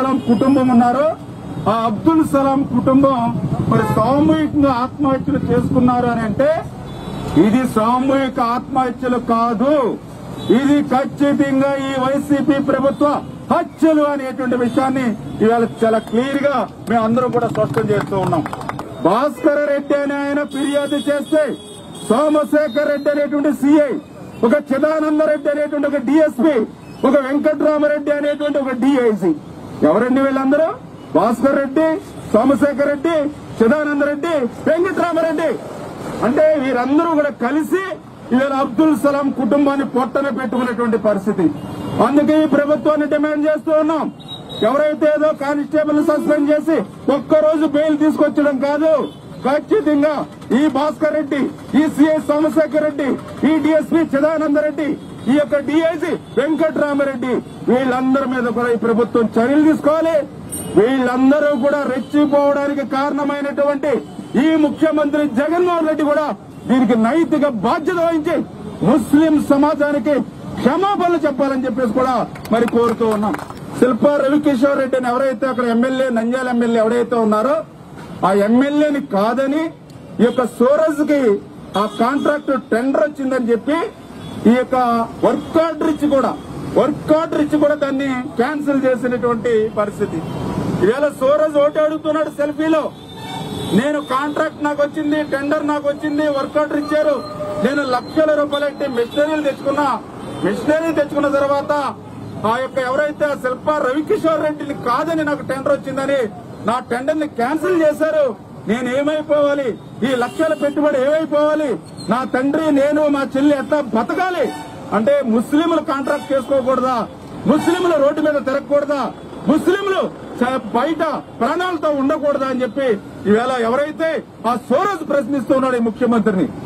సలాం కుటుంబం ఉన్నారో ఆ అబ్దుల్ సలాం కుటుంబం మరి సామూహికంగా ఆత్మహత్యలు చేసుకున్నారు అని అంటే ఇది సామూహిక ఆత్మహత్యలు కాదు ఇది ఖచ్చితంగా ఈ వైసీపీ ప్రభుత్వ హత్యలు అనేటువంటి విషయాన్ని ఇవాళ చాలా క్లియర్ గా మేము అందరం కూడా స్పష్టం చేస్తూ ఉన్నాం భాస్కర రెడ్డి అనే ఆయన ఫిర్యాదు చేస్తే సోమశేఖర్ రెడ్డి అనేటువంటి సిఐ ఒక చిదానంద రెడ్డి అనేటువంటి ఒక డిఎస్పీ ఒక వెంకట్రామరెడ్డి అనేటువంటి ఒక డిఐసి ఎవరండి వీళ్ళందరూ భాస్కర్ రెడ్డి సోమశేఖర్ రెడ్డి చిదానంద రెడ్డి వెంకట్రామరెడ్డి అంటే వీరందరూ కూడా కలిసి ఇవాళ అబ్దుల్ సలాం కుటుంబాన్ని పొట్టన పెట్టుకున్నటువంటి పరిస్థితి అందుకే ఈ ప్రభుత్వాన్ని డిమాండ్ చేస్తూ ఉన్నాం ఎవరైతే ఏదో కానిస్టేబుల్ సస్పెండ్ చేసి ఒక్కరోజు బెయిల్ తీసుకొచ్చడం కాదు ఖచ్చితంగా ఈ భాస్కర్ రెడ్డి ఈ సిఐ సోమశేఖర్ రెడ్డి ఈ డిఎస్పీ చిదానంద రెడ్డి ఈ యొక్క డిఐజీ వెంకట్రామరెడ్డి వీళ్ళందరి మీద కూడా ఈ ప్రభుత్వం చర్యలు తీసుకోవాలి వీళ్ళందరూ కూడా రెచ్చిపోవడానికి కారణమైనటువంటి ఈ ముఖ్యమంత్రి జగన్మోహన్ రెడ్డి కూడా దీనికి నైతిక బాధ్యత వహించి ముస్లిం సమాజానికి క్షమాపణలు చెప్పాలని చెప్పేసి కూడా మరి కోరుతూ ఉన్నాం శిల్పా రవికిషోర్ రెడ్డిని ఎవరైతే అక్కడ ఎమ్మెల్యే నంద్యాల ఎమ్మెల్యే ఎవరైతే ఉన్నారో ఆ ఎమ్మెల్యేని కాదని ఈ యొక్క సూరజ్ కి ఆ కాంట్రాక్ట్ టెండర్ వచ్చిందని చెప్పి ఈ యొక్క వర్క్ ఆర్డర్ ఇచ్చి కూడా వర్క్ ఆర్డర్ ఇచ్చి కూడా దాన్ని క్యాన్సిల్ చేసినటువంటి పరిస్థితి ఇవాళ సూరజ్ ఓటు అడుగుతున్నాడు సెల్ఫీలో నేను కాంట్రాక్ట్ నాకు వచ్చింది టెండర్ నాకు వచ్చింది వర్క్ ఆర్డర్ ఇచ్చారు నేను లక్షల రూపాయలు మిషనరీలు తెచ్చుకున్నా మిషనరీ తెచ్చుకున్న తర్వాత ఆ యొక్క ఎవరైతే ఆ శిల్ప రవికిషోర్ రెడ్డిని కాదని నాకు టెండర్ వచ్చిందని నా టెండర్ ని క్యాన్సిల్ చేశారు నేను ఏమైపోవాలి ఈ లక్షల పెట్టుబడి ఏమైపోవాలి నా తండ్రి నేను మా చెల్లి ఎట్లా బతకాలి అంటే ముస్లింలు కాంట్రాక్ట్ చేసుకోకూడదా ముస్లింలు రోడ్డు మీద తిరగకూడదా ముస్లింలు చ- బయట ప్రాణాలతో ఉండకూడదా అని చెప్పి ఈవేళ ఎవరైతే ఆ సోరస్ ప్రశ్నిస్తున్నాడు ఈ ముఖ్యమంత్రిని